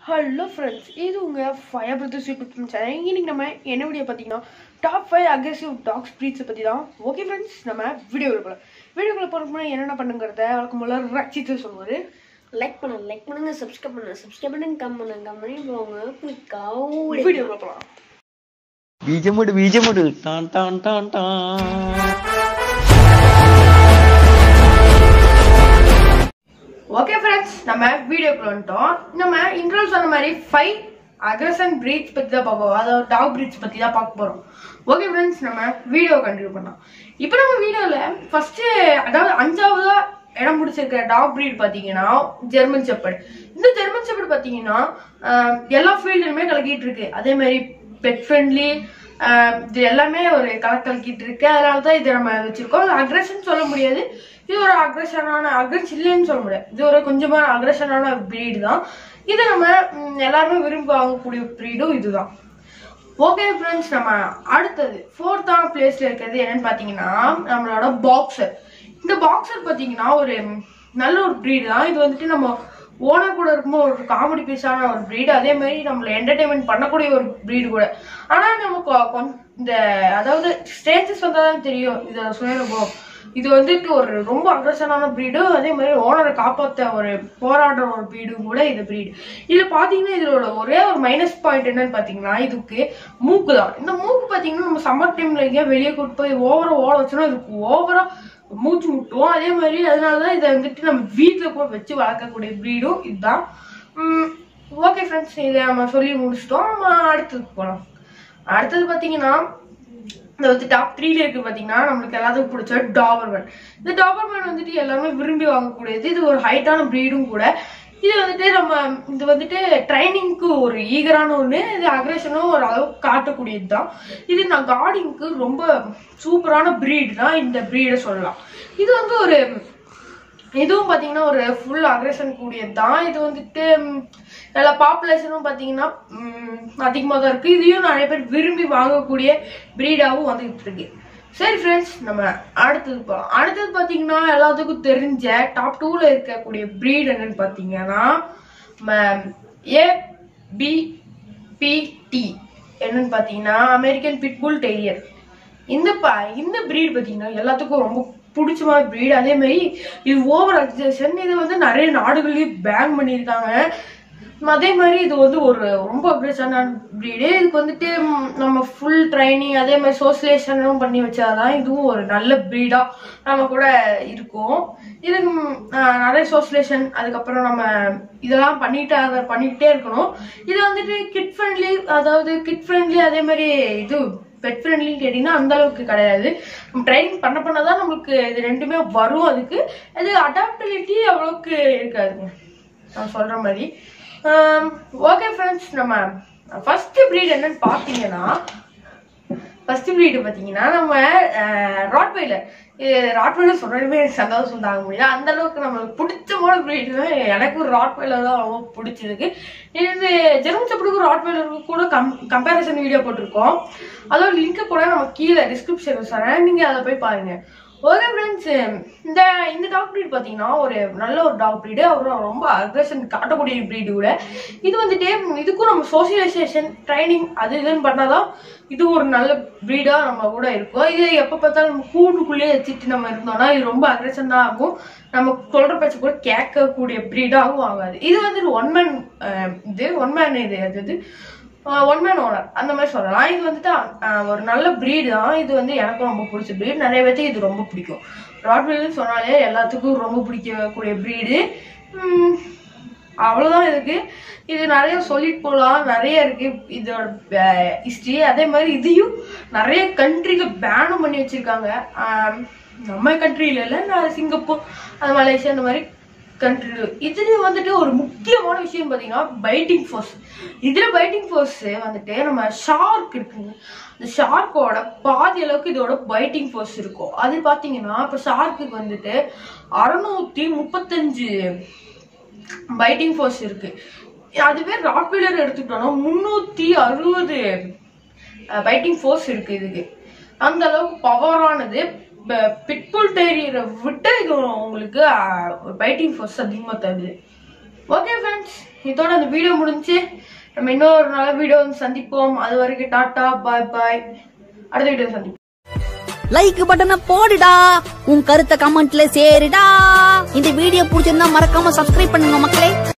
hello friends இது உங்கள் fire brothers YouTube channel இன்னைக்கு நம்ம என்ன வீடியோ பார்த்தீங்கன்னா டாப் ஃபைவ் அக்ரெசிவ் டாக் ஸ்ப்ரீட்ஸை பற்றி தான் ஓகே ஃப்ரெண்ட்ஸ் நம்ம வீடியோவில் போகலாம் வீடியோக்குள்ள போகிறதுக்கு முன்னாடி என்னென்ன பண்ணுங்கிறத வழக்கம் போல ரச்சித்து சொல்லுவார் லைக் பண்ணுங்க லைக் பண்ணுங்க சப்ஸ்கிரைப் பண்ணுங்க சப்ஸ்கிரைப் பண்ணுங்க கம் பண்ணுங்க கம் பண்ணி போங்க குயிக்காக வீடியோக்குள்ள போகலாம் ബീജമുട് ബീജമുട് ടാൻ ടാൻ ടാൻ ടാൻ ஓகே ஃப்ரெண்ட்ஸ் நம்ம வீடியோக்குள்ள வந்துட்டோம் நம்ம இன்ட்ரோல் சொன்ன மாதிரி ஃபைவ் அக்ரஷன் பிரீட்ஸ் பற்றி தான் பார்ப்போம் அதாவது டாக் பிரீட்ஸ் பற்றி தான் பார்க்க போகிறோம் ஓகே ஃப்ரெண்ட்ஸ் நம்ம வீடியோ கண்டினியூ பண்ணலாம் இப்போ நம்ம வீடியோவில் ஃபஸ்ட்டு அதாவது அஞ்சாவதா இடம் பிடிச்சிருக்கிற டாக் பிரீட் பார்த்தீங்கன்னா ஜெர்மன் செப்பர்ட் இந்த ஜெர்மன் செப்பர்ட் பார்த்தீங்கன்னா ஆஹ், எல்லா ஃபீல்டுலுமே கலக்கிட்டு இருக்கு அதே மாதிரி பெட் ஃப்ரெண்ட்லி இது எல்லாமே ஒரு கலக் கலக்கிட்டு இருக்கு அதனால தான் இதை நம்ம வச்சிருக்கோம் அக்ரஷன் சொல்ல முடியாது இது ஒரு அக்ரஷனான அக்ரஷன் இல்லைன்னு சொல்ல முடியாது இது ஒரு கொஞ்சமான அக்ரஷனான பிரீடு தான் இதை நம்ம ம், எல்லாருமே விரும்பி வாங்கக்கூடிய பிரீடும் இதுதான் ஓகே ஃப்ரெண்ட்ஸ் நம்ம அடுத்தது ஃபோர்த்தான பிளேஸ்ல இருக்கிறது என்னன்னு பார்த்தீங்கன்னா நம்மளோட பாக்ஸர் இந்த பாக்ஸர் பார்த்தீங்கன்னா ஒரு நல்ல ஒரு ப்ரீடு தான் இது வந்துட்டு நம்ம ஓனர் கூட இருக்கும்போது ஒரு காமெடி பீஸான ஒரு ப்ரீடு அதே மாதிரி நம்மள என்டர்டைன்மெண்ட் பண்ணக்கூடிய ஒரு ப்ரீடு கூட ஆனால் நம்ம கொ- கொஞ்- இந்த அதாவது ஸ்டேஜஸ் வந்தால் தான் தெரியும் இதை சுயனுபவம் இது வந்துட்டு ஒரு ரொம்ப அக்ரஷனான ப்ரீடு அதே மாதிரி ஓனரை காப்பாற்ற ஒரு போராடுற ஒரு ப்ரீடும் கூட இது ப்ரீடு இதுல பாத்தீங்கன்னா இதோட ஒரே ஒரு மைனஸ் பாயிண்ட் என்னன்னு பாத்தீங்கன்னா இதுக்கு மூக்கு தான் இந்த மூக்கு பாத்தீங்கன்னா நம்ம சம்மர் டைம்ல எங்கேயா வெளியே கூட்டு போய் ஓவரா ஓட வச்சோம்னா இதுக்கு ஓவரா மூச்சு முட்டும் அதே மாதிரி அதனாலதான் இதை வந்துட்டு நம்ம வீட்டுல போய் வச்சு வளர்க்கக்கூடிய ப்ரீடும் இதுதான் ஓகே ஃப்ரெண்ட்ஸ் இதை நம்ம சொல்லி முடிச்சிட்டோம் நம்ம அடுத்ததுக்கு போகலாம் அடுத்தது பாத்தீங்கன்னா இந்த வந்து டாப் த்ரீல இருக்கு பாத்தீங்கன்னா நம்மளுக்கு எல்லாத்துக்கும் பிடிச்ச டாபர்மேன் இந்த டாபர்மேன் வந்துட்டு எல்லாமே விரும்பி வாங்கக்கூடியது இது ஒரு ஹைட்டான ப்ரீடும் கூட இது வந்துட்டு நம்ம இது வந்துட்டு ட்ரைனிங்க்கு ஒரு ஈகரான ஒன்று இது அக்ரேஷனும் ஒரு அளவுக்கு காட்டக்கூடியது தான் இது நான் கார்டிங்க்கு ரொம்ப சூப்பரான ப்ரீட் தான் இந்த ப்ரீடை சொல்லலாம் இது வந்து ஒரு இதுவும் பாத்தீங்கன்னா ஒரு ஃபுல் அக்ரஷன் கூடியது தான் இது வந்துட்டு ம், எல்லா பாப்புலேஷனும் பாத்தீங்கன்னா அதிகமாக தான் இருக்கு இதையும் நிறைய பேர் விரும்பி வாங்கக்கூடிய பிரீடாவும் வந்துகிட்டு இருக்கு சரி ஃப்ரெண்ட்ஸ் நம்ம அடுத்தது போகலாம் அடுத்தது பாத்தீங்கன்னா எல்லாத்துக்கும் தெரிஞ்ச டாப் டூல இருக்கக்கூடிய பிரீட் என்னன்னு பாத்தீங்கன்னா ஏ பி பி டி என்னன்னு பாத்தீங்கன்னா அமெரிக்கன் பிட்புல் டெய்லியர் இந்த ப இந்த பிரீட் பார்த்தீங்கன்னா எல்லாத்துக்கும் ரொம்ப பிடிச்சமான பிரீட் அதே மாதிரி இது ஓவர் அக்சேஷன் இது வந்து நிறைய நாடுகள்லயும் பேன் பண்ணியிருக்காங்க அதே மாதிரி இது வந்து ஒரு ரொம்ப அக்ரெஷனான பிரீடு இதுக்கு வந்துட்டு ம், நம்ம ஃபுல் ட்ரைனிங் அதே மாதிரி சோசியலைசேஷனும் பண்ணி வச்சாதான் இதுவும் ஒரு நல்ல பிரீடா நம்ம கூட இருக்கும் இதுக்கு ம், ஆஹ், நிறைய சோசியலைசேஷன் அதுக்கப்புறம் நம்ம இதெல்லாம் பண்ணிட்டு அதை பண்ணிக்கிட்டே இருக்கணும் இது வந்துட்டு கிட் ஃப்ரெண்ட்லி அதாவது கிட் ஃப்ரெண்ட்லி அதே மாதிரி இது பெட் ஃப்ரெண்ட்லின்னு கேட்டிங்கன்னா அந்த அளவுக்கு கிடையாது நம்ம ட்ரைனிங் பண்ண பண்ண தான் நம்மளுக்கு இது ரெண்டுமே வரும் அதுக்கு அது அடாப்டபிலிட்டி அவ்வளோக்கு இருக்காதுங்க நான் சொல்ற மாதிரி ஓகே ஃப்ரெண்ட்ஸ் நம்ம ஃபர்ஸ்ட் ப்ரீட் என்னன்னு பார்த்தீங்கன்னா ஃபர்ஸ்ட் ப்ரீடு பார்த்தீங்கன்னா நம்ம ராட்வைலர் ராட்வைலர் சொல்றதுமே எனக்கு சந்தோஷம் தாங்க முடியல அந்த அளவுக்கு நம்மளுக்கு பிடிச்சமான ப்ரீடு தான் எனக்கு ராட்வைலர் தான் ரொம்ப பிடிச்சிருக்கு இது ஜெர்மன் செப்பலுக்கும் ராட்வைலருக்கும் கூட கம் கம்பேரிசன் வீடியோ போட்டிருக்கோம் அதோட லிங்க் கூட நம்ம கீழே டிஸ்கிரிப்ஷன் தரேன் நீங்க அதை போய் பாருங்க ஓகே ஃப்ரெண்ட்ஸ் இந்த இந்த டாக் ப்ரீட் பார்த்தீங்கன்னா ஒரு நல்ல ஒரு டாக் ப்ரீடு அவரும் ரொம்ப அக்ரஷன் காட்டக்கூடிய ப்ரீடு கூட இது வந்துட்டு இதுக்கும் நம்ம சோசியலைசேஷன் ட்ரைனிங் அது இதுன்னு பண்ணாதான் இது ஒரு நல்ல ப்ரீடா நம்ம கூட இருக்கும் இது எப்போ பார்த்தாலும் நம்ம கூண்டுக்குள்ளேயே வச்சுட்டு நம்ம இருந்தோம்னா இது ரொம்ப அக்ரஷன் தான் ஆகும் நம்ம சொல்ற பேச்சு கூட கேட்கக்கூடிய ப்ரீடாகவும் ஆகாது இது வந்து ஒன் மேன் இது ஒன் மேன் இது அது இது ஒன் மேன் ஓனர் அந்த மாதிரி சொல்லலாம் இது வந்துட்டு அஹ், ஒரு நல்ல breed தான் இது வந்து எனக்கும் ரொம்ப பிடிச்ச breed நிறைய பேர்த்துக்கு இது ரொம்ப பிடிக்கும் ராட்வெல் சொன்னாலே எல்லாத்துக்கும் ரொம்ப பிடிக்கக்கூடிய breed உம், அவ்வளவுதான் இருக்கு இது நிறைய சொல்லிட்டு போகலாம் நிறைய இருக்கு இதோட ஹிஸ்டரி அதே மாதிரி இதையும் நிறைய கண்ட்ரிக்கு பேனும் பண்ணி வச்சிருக்காங்க ஆம், நம்ம கண்ட்ரியில இல்ல நான் சிங்கப்பூர் அந்த மலேசியா அந்த மாதிரி கண்ட்ரி இதுல வந்துட்டு ஒரு முக்கியமான விஷயம் பாத்தீங்கன்னா பைட்டிங் ஃபோர்ஸ் இதுல பைட்டிங் ஃபோர்ஸ் வந்துட்டு நம்ம ஷார்க் இருக்குங்க இந்த ஷார்க்கோட பாதி அளவுக்கு இதோட பைட்டிங் ஃபோர்ஸ் இருக்கும் அது பாத்தீங்கன்னா இப்ப ஷார்க்குக்கு வந்துட்டு அறுநூத்தி முப்பத்தஞ்சு பைட்டிங் ஃபோர்ஸ் இருக்கு அதுவே ராட்வீலர் எடுத்துக்கிட்டோம்னா முன்னூத்தி அறுபது பைட்டிங் ஃபோர்ஸ் இருக்கு இதுக்கு அந்த அளவுக்கு பவரானது பிட்புல் டெரியரை விட்டு இது உங்களுக்கு பைட்டிங் ஃபோர்ஸ் அதிகமாக தருது ஓகே ஃப்ரெண்ட்ஸ் இதோட அந்த வீடியோ முடிஞ்சு நம்ம இன்னொரு நல்ல வீடியோ வந்து சந்திப்போம் அது வரைக்கும் டாட்டா பாய் பாய் அடுத்த வீடியோ சந்திப்போம் லைக் பட்டனை போடுடா உன் கருத்தை கமெண்ட்ல சேருடா இந்த வீடியோ பிடிச்சிருந்தா மறக்காம சப்ஸ்கிரைப் பண்ணுங்க மக்களே